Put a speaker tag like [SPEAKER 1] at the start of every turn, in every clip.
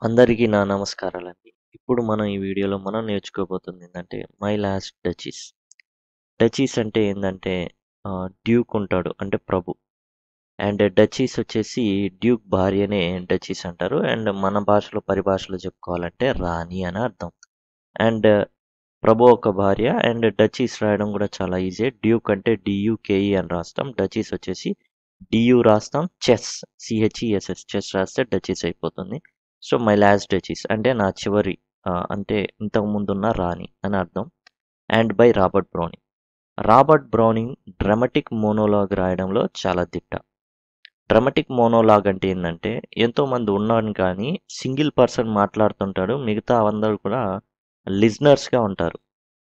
[SPEAKER 1] అందరికీ నా నమస్కారాలండి. ఇప్పుడు మనం ఈ వీడియోలో మనం నేర్చుకోబోతుంది ఏందంటే, మై లాస్ట్ డచీస్. డచీస్ అంటే ఏందంటే ఆహ్, డ్యూక్ ఉంటాడు. అంటే ప్రభు. అండ్ డచీస్ వచ్చేసి డ్యూక్ భార్యనే డచీస్ అంటారు. అండ్ మన భాషలో పరిభాషలో చెప్పుకోవాలంటే రాణి అని అర్థం. అండ్ ప్రభు ఒక భార్య అండ్ డచీస్ రాయడం కూడా చాలా ఈజీ. డ్యూక్ అంటే డీయూకేఈ అని రాస్తాం. డచీస్ వచ్చేసి డీయూ రాస్తాం. చెస్ సీహెచ్ఈఎస్ఎస్ చెస్ రాస్తే డచీస్ అయిపోతుంది. సో మై లాస్ట్ డచీస్ అంటే నా చివరి ఆహ్, అంటే ఇంతకు ముందున్న రాణి అని అర్థం. And by Robert Browning. Robert Browning dramatic monologue రాయడంలో చాలా దిట్ట. డ్రమాటిక్ మోనోలాగ్ అంటే ఏందంటే ఎంతోమంది ఉన్నాను కానీ సింగిల్ పర్సన్ మాట్లాడుతుంటాడు. మిగతా అందరూ కూడా లిజనర్స్‌గా ఉంటారు.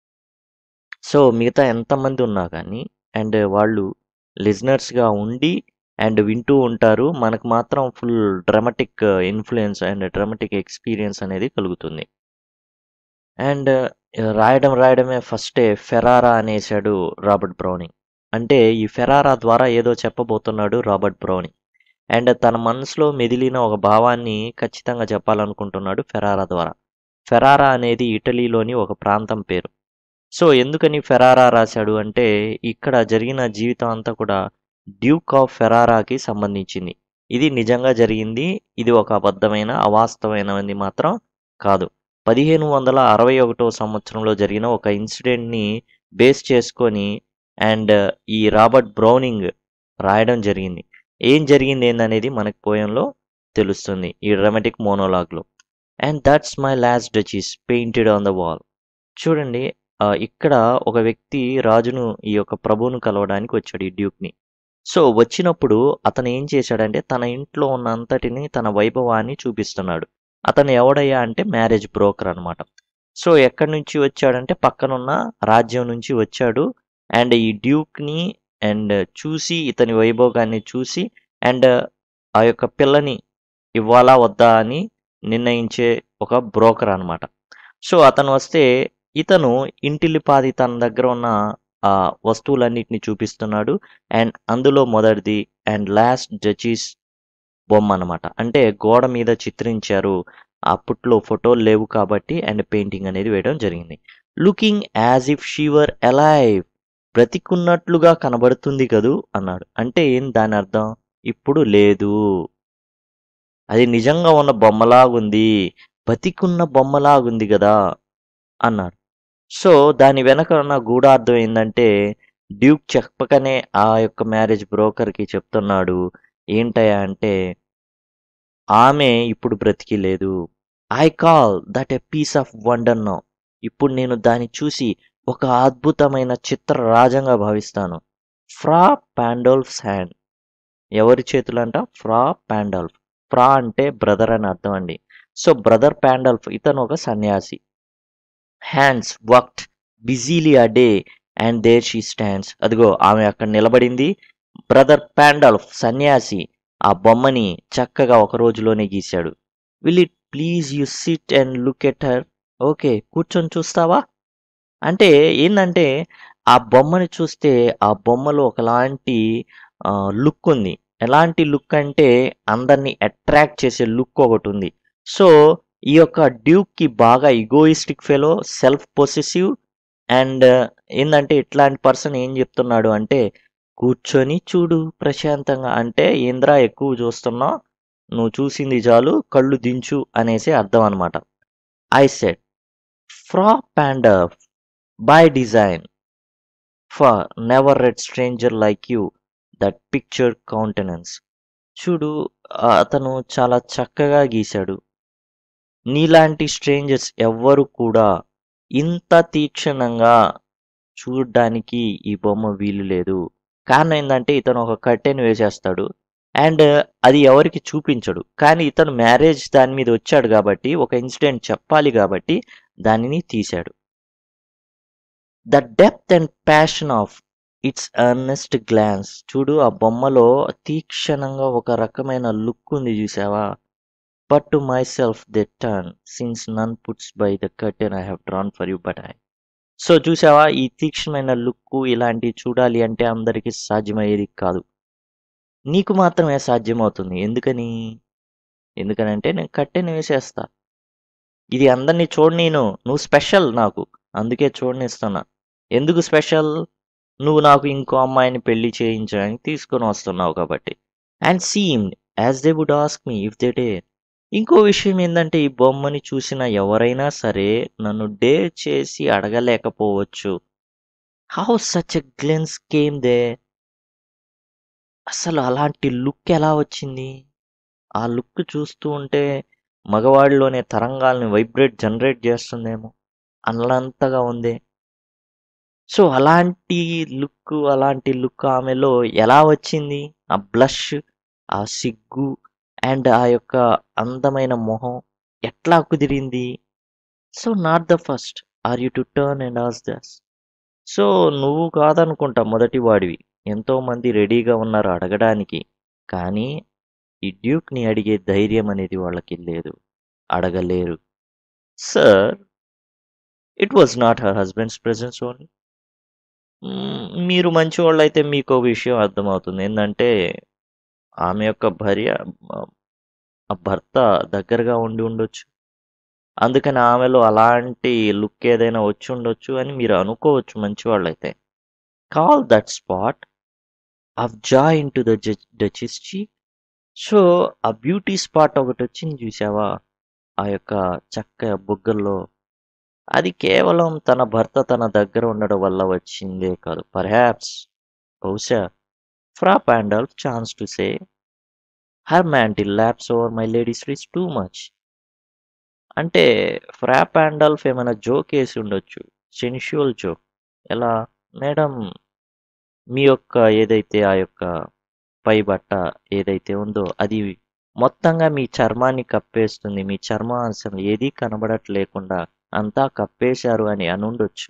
[SPEAKER 1] సో మిగతా ఎంతమంది ఉన్నా కానీ అండ్ వాళ్ళు లిజనర్స్‌గా ఉండి అండ్ వింటూ ఉంటారు. మనకు మాత్రం full dramatic influence and dramatic experience అనేది కలుగుతుంది. అండ్ రాయడం రాయడమే ఫస్టే ఫెరారా అనేసాడు రాబర్ట్ బ్రౌనింగ్. అంటే ఈ ఫెరారా ద్వారా ఏదో చెప్పబోతున్నాడు రాబర్ట్ బ్రౌనింగ్. అండ్ తన మనసులో మెదిలిన ఒక భావాన్ని ఖచ్చితంగా చెప్పాలనుకుంటున్నాడు ఫెరారా ద్వారా. ఫెరారా అనేది ఇటలీలోని ఒక ప్రాంతం పేరు. సో ఎందుకని ఫెరారా రాశాడు అంటే ఇక్కడ జరిగిన జీవితం అంతా కూడా డ్యూక్ ఆఫ్ ఫెరారాకి సంబంధించింది. ఇది నిజంగా జరిగింది. ఇది ఒక అబద్ధమైన, అవాస్తవమైనది మాత్రం కాదు. 1561 సంవత్సరంలో జరిగిన ఒక ఇన్సిడెంట్‌ని బేస్ చేసుకొని అండ్ ఈ రాబర్ట్ బ్రౌనింగ్ రాయడం జరిగింది. ఏం జరిగింది ఏందనేది మనకు పోయెంలో తెలుస్తుంది. ఈ డ్రమాటిక్ మోనోలాగ్‌లో. And that's my last duchess painted on the wall. చూడండి ఆహ్, ఇక్కడ ఒక వ్యక్తి రాజును ఈ యొక్క ప్రభువును కలవడానికి వచ్చాడు ఈ డ్యూక్‌ని. సో వచ్చినప్పుడు అతను ఏం చేశాడంటే తన ఇంట్లో ఉన్న అంతటిని తన వైభవాన్ని చూపిస్తున్నాడు. అతను ఎవడయ్యా అంటే మ్యారేజ్ బ్రోకర్ అన్నమాట. సో ఎక్కడి నుంచి వచ్చాడంటే పక్కనున్న రాజ్యం నుంచి వచ్చాడు. అండ్ ఈ డ్యూక్‌ని అండ్ చూసి ఇతని వైభోగాన్ని చూసి అండ్ ఆ యొక్క పిల్లని ఇవ్వాలా వద్దా అని నిర్ణయించే ఒక బ్రోకర్ అన్నమాట. సో అతను వస్తే ఇతను ఇంటిల్లిపాది తన దగ్గర ఉన్న ఆ వస్తువులన్నిటిని చూపిస్తున్నాడు. అండ్ అందులో మొదటిది అండ్ లాస్ట్ డచీస్ బొమ్మ అన్నమాట. అంటే గోడ మీద చిత్రించారు. అప్పట్లో ఫోటోలు లేవు కాబట్టి అండ్ పెయింటింగ్ అనేది వేయడం జరిగింది. Looking as if she were alive బ్రతికున్నట్లుగా కనబడుతుంది కదూ అన్నాడు. అంటే ఏం దాని అర్థం? ఇప్పుడు లేదు. అది నిజంగా ఉన్న బొమ్మలాగుంది. బతికున్న బొమ్మలాగుంది గదా! అన్నాడు. సో దాని వెనక ఉన్న గూఢార్థం ఏందంటే డ్యూక్ చెప్పకనే ఆ యొక్క మ్యారేజ్ బ్రోకర్‌కి చెప్తున్నాడు. ఏంటయ్యా అంటే ఆమె ఇప్పుడు బ్రతికి లేదు. I call that a piece of wonder now. ఇప్పుడు నేను దాన్ని చూసి ఒక అద్భుతమైన చిత్రరాజంగా భావిస్తాను. Fra Pandolf's hand. ఎవరి చేతులంట? ఫ్రా పాండాల్ఫ్. ఫ్రా అంటే బ్రదర్ అని అర్థం అండి. సో బ్రదర్ పాండాల్ఫ్ ఇతను ఒక సన్యాసి. Hands worked busily a day and there she stands. అదిగో ఆమె అక్కడ నిలబడింది. బ్రదర్ పాండాల్ఫ్ సన్యాసి ఆ బొమ్మని చక్కగా ఒక రోజులోనే గీశాడు. Will it please you sit and look at her. Okay. కూర్చొని చూస్తావా? అంటే ఏందంటే ఆ బొమ్మని చూస్తే ఆ బొమ్మలో ఒకలాంటి ఆహ్, లుక్ ఉంది. ఎలాంటి లుక్ అంటే అందరిని అట్రాక్ట్ చేసే లుక్ ఒకటుంది. సో ఈ యొక్క డ్యూక్‌కి బాగా egoistic fellow, self possessive and ఏందంటే ఇట్లాంటి పర్సన్ ఏం చెప్తున్నాడు అంటే కూర్చొని చూడు ప్రశాంతంగా. అంటే ఏందిరా ఎక్కువ చూస్తున్నావు? నువ్వు చూసింది చాలు కళ్ళు దించు అనేసి అర్థం అన్నమాట. I said Fra Pandolf by design for never read stranger like you that pictured countenance. చూడు ఆహ్, అతను చాలా చక్కగా గీశాడు. నీలాంటి స్ట్రేంజర్స్ ఎవ్వరు కూడా ఇంత తీక్షణంగా చూడ్డానికి ఈ బొమ్మ వీలు లేదు. కారణం ఏందంటే ఇతను ఒక కర్టెన్ వేసేస్తాడు. అండ్ అది ఎవరికీ చూపించడు. కానీ ఇతను మ్యారేజ్ దాని మీద వచ్చాడు కాబట్టి ఒక ఇన్సిడెంట్ చెప్పాలి కాబట్టి దానిని తీశాడు. The depth and passion of its earnest glance. చూడు ఆ బొమ్మలో తీక్షణంగా ఒక రకమైన లుక్ ఉంది చూసావా? But to myself they turn since none puts by the curtain I have drawn for you but I. So చూసావా ఈ తీక్షణమైన లుక్కు ఇలాంటివి చూడాలి అంటే అందరికీ సాధ్యమయ్యేది కాదు. నీకు మాత్రమే సాధ్యమవుతుంది. ఎందుకని? ఎందుకనంటే నేను కట్టెని వేసేస్తా ఇది అందరినీ చూడనీను నువ్వు స్పెషల్ నాకు అందుకే చూడనిస్తున్నా ఎందుకు స్పెషల్ నువ్వు నాకు ఇంకో అమ్మాయిని పెళ్లి చేయించడానికి తీసుకొని వస్తున్నావు కాబట్టి and seemed as they would ask me if they dare ఇంకో విషయం ఏంటంటే ఈ బొమ్మని చూసిన ఎవరైనా సరే నన్ను డే చేసి అడగలేకపోవచ్చు how such a glance came there అసలు అలాంటి లుక్ ఎలా వచ్చింది ఆ లుక్ చూస్తూ ఉంటే మగవాడిలోనే తరంగాల్ని వైబ్రేట్ జనరేట్ చేస్తుందేమో అన్నంతగా ఉంది సో అలాంటి లుక్ అలాంటి లుక్ ఆమెలో ఎలా వచ్చింది ఆ బ్లష్ ఆ సిగ్గు అండ్ ఆ యొక్క అందమైన మొహం ఎట్లా కుదిరింది so not the first are you to turn and ask thus so నువ్వు కాదనుకుంటా మొదటి వాడివి ఎంతో మంది రెడీగా ఉన్నారు అడగడానికి కానీ ఈ డ్యూక్ని అడిగే ధైర్యం అనేది వాళ్ళకి లేదు అడగలేరు sir it was not her husband's presence only మీరు మంచివాళ్ళు అయితే మీకు ఒక విషయం అర్థమవుతుంది ఏంటంటే ఆమె యొక్క భార్య ఆ భర్త దగ్గరగా ఉండి ఉండొచ్చు అందుకని ఆమెలో అలాంటి లుక్ ఏదైనా వచ్చి ఉండొచ్చు అని మీరు అనుకోవచ్చు మంచివాళ్ళైతే call that spot of joy into the duchess cheek so ఆ బ్యూటీ స్పాట్ ఒకటి వచ్చింది చూసావా ఆ యొక్క చక్క బుగ్గల్లో అది కేవలం తన భర్త తన దగ్గర ఉండడం వల్ల వచ్చిందే కాదు పర్హాప్స్ బహుశా Fra Pandolf chance to say her mantle laps over my lady's reach too much అంటే ఫ్రా పాండల్ఫ్ ఏమైనా జోక్ వేసి ఉండొచ్చు సెన్షువల్ జోక్ ఎలా మేడం మీ యొక్క ఏదైతే ఆ యొక్క పై బట్ట ఏదైతే ఉందో అది మొత్తంగా మీ చర్మాన్ని కప్పేస్తుంది మీ చర్మాంశం ఏదీ కనబడట్లేకుండా అంతా కప్పేశారు అని అనుండొచ్చు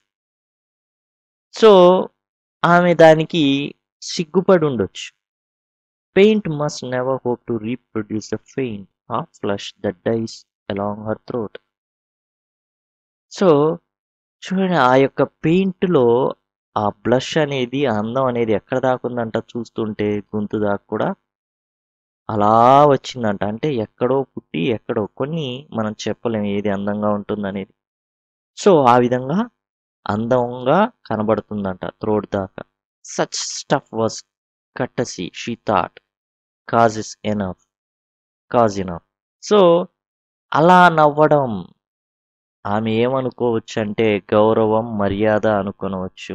[SPEAKER 1] సో ఆమె దానికి సిగ్గుపడి ఉండొచ్చు paint must never hope to reproduce the faint half flush that dies along her throat so చూడండి ఆ యొక్క పెయింట్లో ఆ బ్లష్ అనేది ఆ అందం అనేది ఎక్కడ దాకుందంట చూస్తుంటే గొంతు దాకా కూడా అలా వచ్చిందంట అంటే ఎక్కడో పుట్టి ఎక్కడో కొన్ని మనం చెప్పలేము ఏది అందంగా ఉంటుందనేది సో ఆ విధంగా అందంగా కనబడుతుందంట త్రోడ్ దాకా such stuff was courtesy she thought cause is enough cause enough so అలా నవ్వడం ఆమె ఏమనుకోవచ్చు అంటే గౌరవం మర్యాద అనుకోనవచ్చు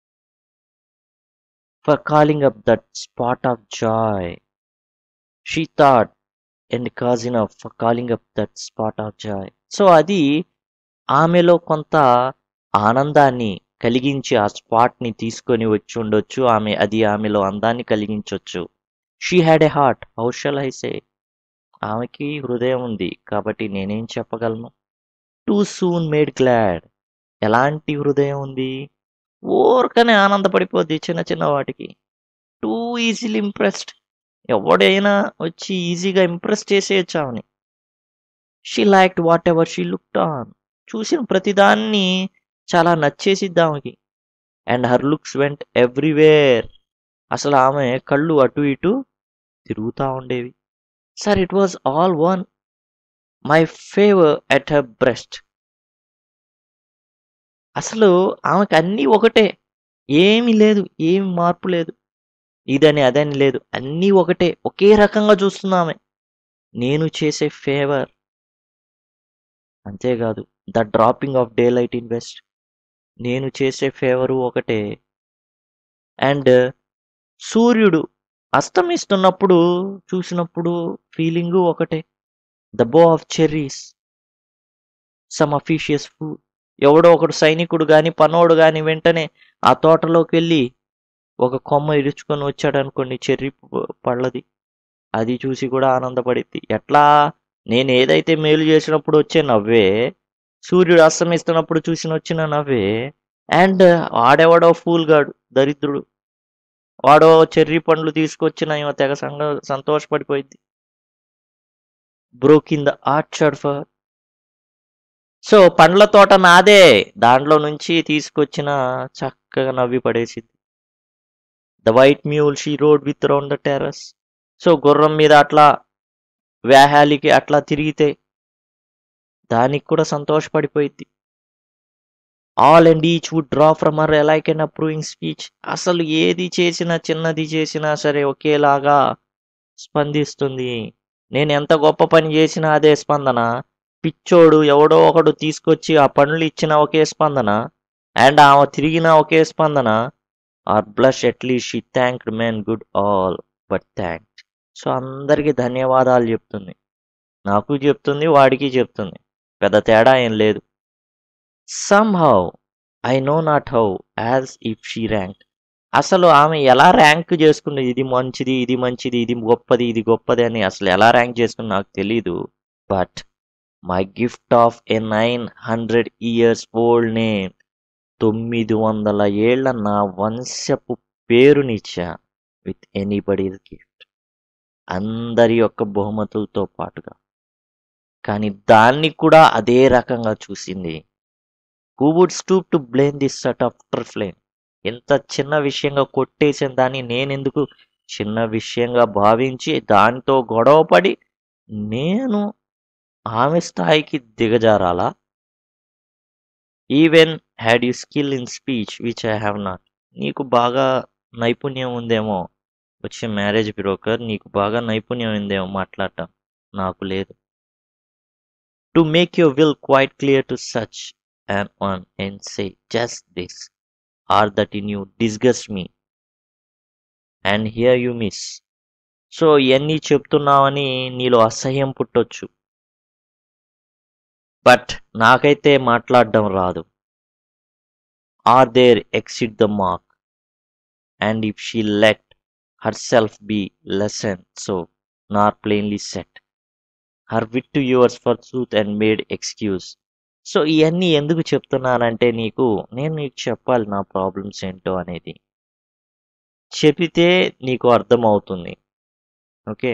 [SPEAKER 1] for calling up that spot of joy she thought and cause enough for calling up that spot of joy so అది ఆమెలో కొంత ఆనందాన్ని కలిగించి ఆ స్పాట్ని తీసుకొని వచ్చి ఉండొచ్చు ఆమె అది ఆమెలో అందాన్ని కలిగించవచ్చు she had a heart how shall I say ఆమెకి హృదయం ఉంది కాబట్టి నేనేం చెప్పగలను టూ సూన్ మేడ్ గ్లాడ్ ఎలాంటి హృదయం ఉంది ఊరకనే ఆనందపడిపోద్ది చిన్న చిన్న వాటికి టూ ఈజీలీ ఇంప్రెస్డ్ ఎవడైనా వచ్చి ఈజీగా ఇంప్రెస్ చేసేయచ్చు ఆమెని she liked whatever she looked on చూసిన ప్రతిదాన్ని చాలా నచ్చేసిద్ది ఆమెకి and her looks went everywhere అసలు ఆమె కళ్ళు అటు ఇటు తిరుగుతూ ఉండేవి sir it was all one my favour at her breast అసలు ఆమెకు అన్నీ ఒకటే ఏమీ లేదు ఏమి మార్పు లేదు ఇదని అదని లేదు అన్నీ ఒకటే ఒకే రకంగా చూస్తుంది ఆమె నేను చేసే ఫేవర్ అంతేకాదు the dropping of daylight in west నేను చేసే ఫేవరు ఒకటే అండ్ సూర్యుడు అస్తమిస్తున్నప్పుడు చూసినప్పుడు ఫీలింగు ఒకటే the bough of cherries some officious food ఎవడో ఒకడు సైనికుడు కానీ పనోడు కానీ వెంటనే ఆ తోటలోకి వెళ్ళి ఒక కొమ్మ ఇరుచుకొని వచ్చాడు అనుకోండి చెర్రీ పళ్ళది అది చూసి కూడా ఆనందపడిద్ది ఎట్లా నేను ఏదైతే మేలు చేసినప్పుడు వచ్చే నవ్వే సూర్యుడు అస్తమిస్తున్నప్పుడు చూసిన వచ్చిన నవ్వే అండ్ వాడెవడో ఫూల్ గాడు దరిద్రుడు వాడో చెర్రీ పండ్లు తీసుకొచ్చిన ఏమో తెగ సంగ సంతోషపడిపోయింది broke in the orchard for so పండ్ల తోట నాదే దాంట్లో నుంచి తీసుకొచ్చిన చక్కగా నవ్వి పడేసింది the white mule she rode with round the terrace so గుర్రం మీద అట్లా వ్యాహాలికి అట్లా తిరిగితే దానికి కూడా సంతోషపడిపోయింది all and each would draw from her like and approving speech అసలు ఏది చేసినా చిన్నది చేసినా సరే ఒకేలాగా స్పందిస్తుంది నేను ఎంత గొప్ప పని చేసినా అదే స్పందన పిచ్చోడు ఎవడో ఒకడు తీసుకొచ్చి ఆ పనులు ఇచ్చిన ఒకే స్పందన అండ్ ఆమె తిరిగిన ఒకే స్పందన or blush at least she thanked men good all but thank so అందరికీ ధన్యవాదాలు చెప్తుంది నాకు చెప్తుంది వాడికి చెప్తుంది పెద్ద తేడా ఏం లేదు somehow I know not how as if she rank అసలు ఆమె ఎలా ర్యాంక్ చేసుకుంది ఇది మంచిది ఇది మంచిది ఇది గొప్పది ఇది గొప్పది అని అసలు ఎలా ర్యాంక్ చేసుకుంది నాకు తెలీదు but my gift of a nine hundred years old name తొమ్మిది వందల ఏళ్ల నా వంశపు పేరునిచ్చా విత్ ఎనీబడి గిఫ్ట్ అందరి యొక్క బహుమతులతో పాటుగా కానీ దాన్ని కూడా అదే రకంగా చూసింది who would stoop to blame this sort of flame ఎంత చిన్న విషయంగా కొట్టేసిన దాన్ని నేనెందుకు చిన్న విషయంగా భావించి దానితో గొడవపడి నేను ఆమె స్థాయికి దిగజారాలా even had you skill in speech which I have not నీకు బాగా నైపుణ్యం ఉందేమో వచ్చే మ్యారేజ్ బ్రోకర్ నీకు బాగా నైపుణ్యం ఉందేమో మాట్లాడటం నాకు లేదు to make your will quite clear to such and one and say just this or that in you disgust me and here you miss so ఇవన్నీ చెప్తున్నావని నీలో అసహ్యం పుట్టొచ్చు బట్ నాకైతే మాట్లాడడం రాదు or there exceed the mark and if she let herself be lesson so nor plainly set her wit to yours for truth and made excuse so ఇవన్నీ ఎందుకు చెప్తున్నానంటే నీకు నేను నీకు చెప్పాలి నా ప్రాబ్లమ్స్ ఏంటో అనేది చెబితే నీకు అర్థమవుతుంది okay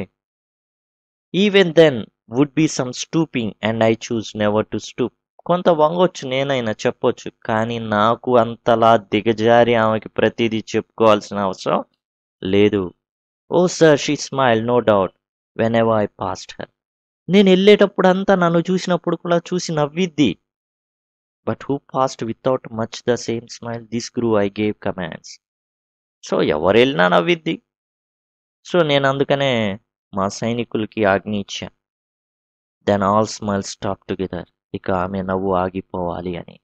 [SPEAKER 1] even then would be some stooping and I choose never to stoop కొంత వంగొచ్చు నేనైనా చెప్పొచ్చు కానీ నాకు అంతలా దిగజారి ఆమెకి ప్రతిదీ చెప్పుకోవాల్సిన అవసరం లేదు O sir she smile no doubt whenever I passed her నేను వెళ్ళేటప్పుడు అంతా నన్ను చూసినప్పుడు కూడా చూసి నవ్విద్ది but who passed without much the same smile this grew I gave commands so ఎవరు వెళ్ళినా నవ్విద్ది సో నేను అందుకనే మా సైనికులకి ఆజ్ఞ ఇచ్చా then all smile stop together ఇక ఆమె నవ్వు ఆగిపోవాలి అని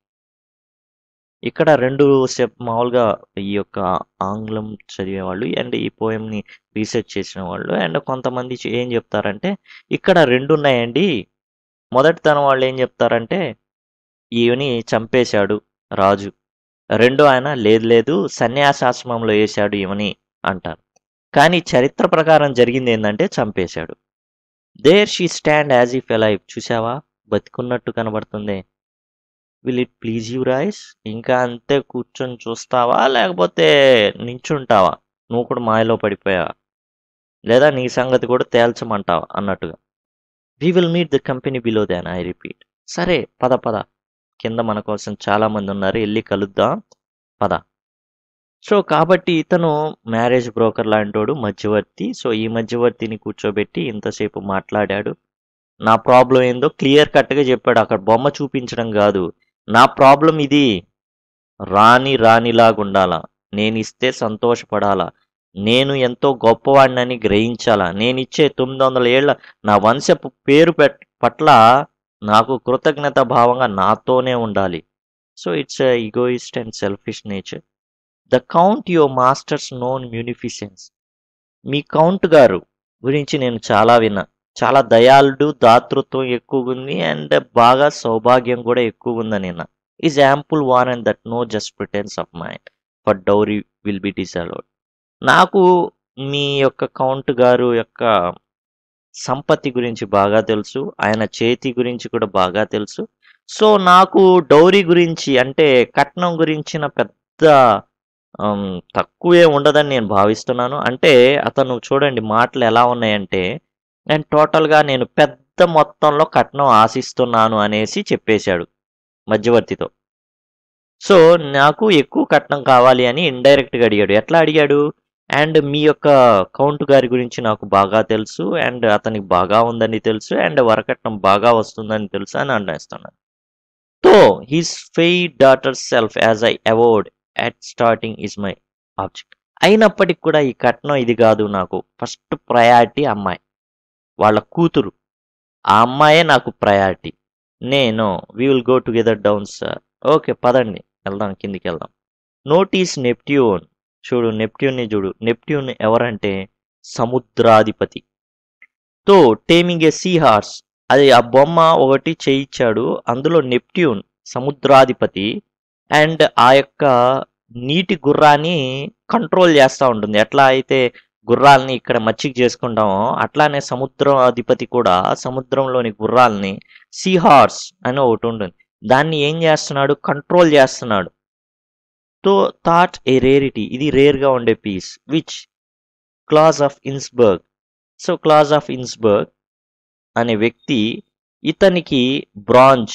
[SPEAKER 1] ఇక్కడ రెండు స్టెప్ మామూలుగా ఈ యొక్క ఆంగ్లం చదివే వాళ్ళు అండ్ ఈ పోయంని రీసెర్చ్ చేసిన వాళ్ళు అండ్ కొంతమంది చే- ఏం చెప్తారంటే ఇక్కడ రెండు ఉన్నాయండి మొదటి తరం వాళ్ళు ఏం చెప్తారంటే ఈవని చంపేశాడు రాజు రెండో ఆయన లేదు లేదు సన్యాసాశ్రమంలో వేశాడు ఈవని అంటారు కానీ చరిత్ర ప్రకారం జరిగింది ఏంటంటే చంపేశాడు there she stand as if alive చూసావా బతికున్నట్టు కనబడుతుంది will it please you rise ఇంకా అంతే కూర్చొని చూస్తావా లేకపోతే నించుంటావా నువ్వు కూడా మాయలో పడిపోయావా లేదా నీ సంగతి కూడా తేల్చమంటావా అన్నట్టుగా we will meet the company below then I repeat సరే పద పద కింద మన కోసం చాలా మంది ఉన్నారు వెళ్ళి కలుద్దాం పద సో కాబట్టి ఇతను మ్యారేజ్ బ్రోకర్ లాంటోడు మధ్యవర్తి సో ఈ మధ్యవర్తిని కూర్చోబెట్టి ఇంతసేపు మాట్లాడాడు నా ప్రాబ్లం ఏందో క్లియర్ కట్గా చెప్పాడు అక్కడ బొమ్మ చూపించడం కాదు నా ప్రాబ్లం ఇది రాని రానిలాగా ఉండాలా నేను ఇస్తే సంతోషపడాలా నేను ఎంతో గొప్పవాడినని గ్రహించాలా నేను ఇచ్చే తొమ్మిది వందల ఏళ్ల నా వంశపు పేరు పెట్ పట్ల నాకు కృతజ్ఞత భావంగా నాతోనే ఉండాలి so its egoist and selfish nature the count your master's known munificence మీ కౌంట్ గారు గురించి నేను చాలా విన్నా చాలా దయాళుడు దాతృత్వం ఎక్కువగా ఉంది అండ్ బాగా సౌభాగ్యం కూడా ఎక్కువగా ఉందని నిన్న ఈజ్ యాంపుల్ వాన్ and that no just pretence of mind for dowry will be disallowed నాకు మీ యొక్క కౌంట్ గారు యొక్క సంపత్తి గురించి బాగా తెలుసు ఆయన చేతి గురించి కూడా బాగా తెలుసు సో నాకు డౌరీ గురించి అంటే కట్నం గురించిన పెద్ద ఆమ్, తక్కువే ఉండదని నేను భావిస్తున్నాను అంటే అతను చూడండి మాటలు ఎలా ఉన్నాయంటే నేను టోటల్గా నేను పెద్ద మొత్తంలో కట్నం ఆశిస్తున్నాను అనేసి చెప్పేశాడు మధ్యవర్తితో సో నాకు ఎక్కువ కట్నం కావాలి అని ఇండైరెక్ట్గా అడిగాడు ఎట్లా అడిగాడు అండ్ మీ యొక్క కౌంట్ గారి గురించి నాకు బాగా తెలుసు అండ్ అతనికి బాగా ఉందని తెలుసు అండ్ వరకట్నం బాగా వస్తుందని తెలుసు అని అనేస్తున్నాను so his fair daughter self as I award at starting is my object అయినప్పటికి కూడా ఈ కట్నం ఇది కాదు నాకు ఫస్ట్ ప్రయారిటీ అమ్మాయి వాళ్ళ కూతురు ఆ అమ్మాయే నాకు ప్రయారిటీ నేను we will go together down sir okay పదండి వెళ్దాం కిందికి వెళ్దాం నోటీస్ నెప్ట్యూన్ చూడు నెప్ట్యూన్ని చూడు నెప్ట్యూన్ ఎవరంటే సముద్రాధిపతి తో టేమింగ్ ఏ సీ హార్స్ అది ఆ బొమ్మ ఒకటి చేయించాడు అందులో నెప్ట్యూన్ సముద్రాధిపతి అండ్ ఆ యొక్క నీటి గుర్రాన్ని కంట్రోల్ చేస్తూ ఉంటుంది ఎట్లా అయితే గుర్రాలని ఇక్కడ మచ్చిక చేసుకుంటామో అట్లానే సముద్రం అధిపతి కూడా సముద్రంలోని గుర్రాలని సీ హార్స్ అని ఒకటి ఉంటుంది దాన్ని ఏం చేస్తున్నాడు కంట్రోల్ చేస్తున్నాడు తో థాట్ ఏ రేరిటీ ఇది రేర్గా ఉండే piece which Claus of Innsbruck so Claus of Innsbruck అనే వ్యక్తి ఇతనికి బ్రాంజ్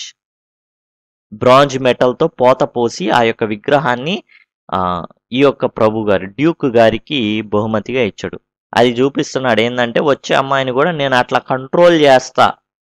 [SPEAKER 1] బ్రాంజ్ మెటల్తో పోత పోసి ఆ యొక్క విగ్రహాన్ని ఆ, ఈ యొక్క ప్రభు గారి డ్యూక్ గారికి బహుమతిగా ఇచ్చాడు అది చూపిస్తున్నాడు ఏంటంటే వచ్చే అమ్మాయిని కూడా నేను అట్లా కంట్రోల్ చేస్తా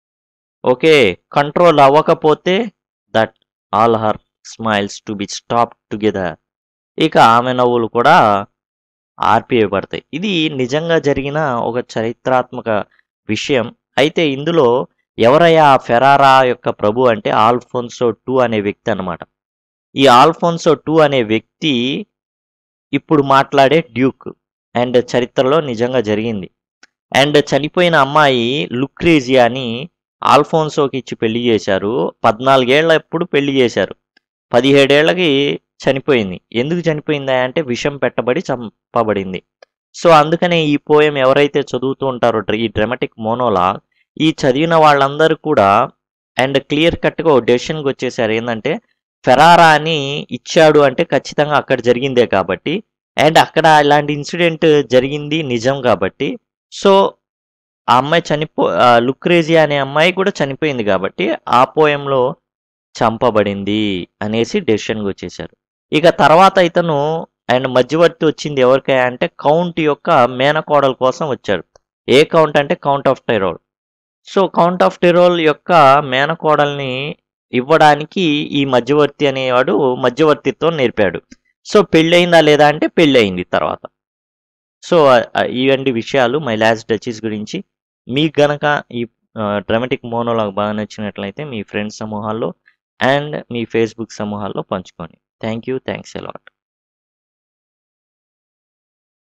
[SPEAKER 1] ఓకే కంట్రోల్ అవ్వకపోతే that all her smiles to be stop together ఇక ఆమె నవ్వులు కూడా ఆర్పివేయబడతాయి ఇది నిజంగా జరిగిన ఒక చరిత్రాత్మక విషయం అయితే ఇందులో ఎవరయ్యా ఆ ఫెరారా యొక్క ప్రభు అంటే ఆల్ఫోన్సో టూ అనే వ్యక్తి అన్నమాట ఈ ఆల్ఫోన్సో టూ అనే వ్యక్తి ఇప్పుడు మాట్లాడే డ్యూక్ అండ్ చరిత్రలో నిజంగా జరిగింది అండ్ చనిపోయిన అమ్మాయి లుక్రేజియాని ఆల్ఫోన్సోకి ఇచ్చి పెళ్లి చేశారు పద్నాలుగేళ్ల ఎప్పుడు పెళ్లి చేశారు పదిహేడేళ్లకి చనిపోయింది ఎందుకు చనిపోయిందా అంటే విషం పెట్టబడి చంపబడింది సో అందుకనే ఈ పోయం ఎవరైతే చదువుతూ ఉంటారో డ్ర- ఈ డ్రమాటిక్ మోనోలా ఈ చదివిన వాళ్ళందరూ కూడా అండ్ క్లియర్ కట్గా ఒక డెసిషన్కి వచ్చేసారు ఏంటంటే ఫెరారా అని ఇచ్చాడు అంటే ఖచ్చితంగా అక్కడ జరిగిందే కాబట్టి అండ్ అక్కడ ఇలాంటి ఇన్సిడెంట్ జరిగింది నిజం కాబట్టి సో ఆ అమ్మాయి చనిపో ఆ లుక్రేజియా అనే అమ్మాయి కూడా చనిపోయింది కాబట్టి ఆ పోయంలో చంపబడింది అనేసి డెసిషన్కి వచ్చేసారు ఇక తర్వాత ఇతను అండ్ మధ్యవర్తి వచ్చింది ఎవరికై అంటే కౌంట్ యొక్క మేనకోడల కోసం వచ్చాడు ఏ కౌంట్ అంటే count of Tyrol so count of Tyrol యొక్క మేనకోడల్ని ఇవ్వడానికి ఈ మధ్యవర్తి అనేవాడు మధ్యవర్తిత్వం నేర్పాడు సో పెళ్ళయిందా లేదా అంటే పెళ్ళయింది తర్వాత సో ఇవంటి విషయాలు మై లాస్ట్ డచెస్ గురించి మీకు గనక ఈ డ్రామాటిక్ మోనోలాగ్ బాగా నచ్చినట్లయితే మీ ఫ్రెండ్స్ సమూహాల్లో అండ్ మీ ఫేస్బుక్ సమూహాల్లో పంచుకోండి థ్యాంక్ యూ థ్యాంక్స్ ఎలాట్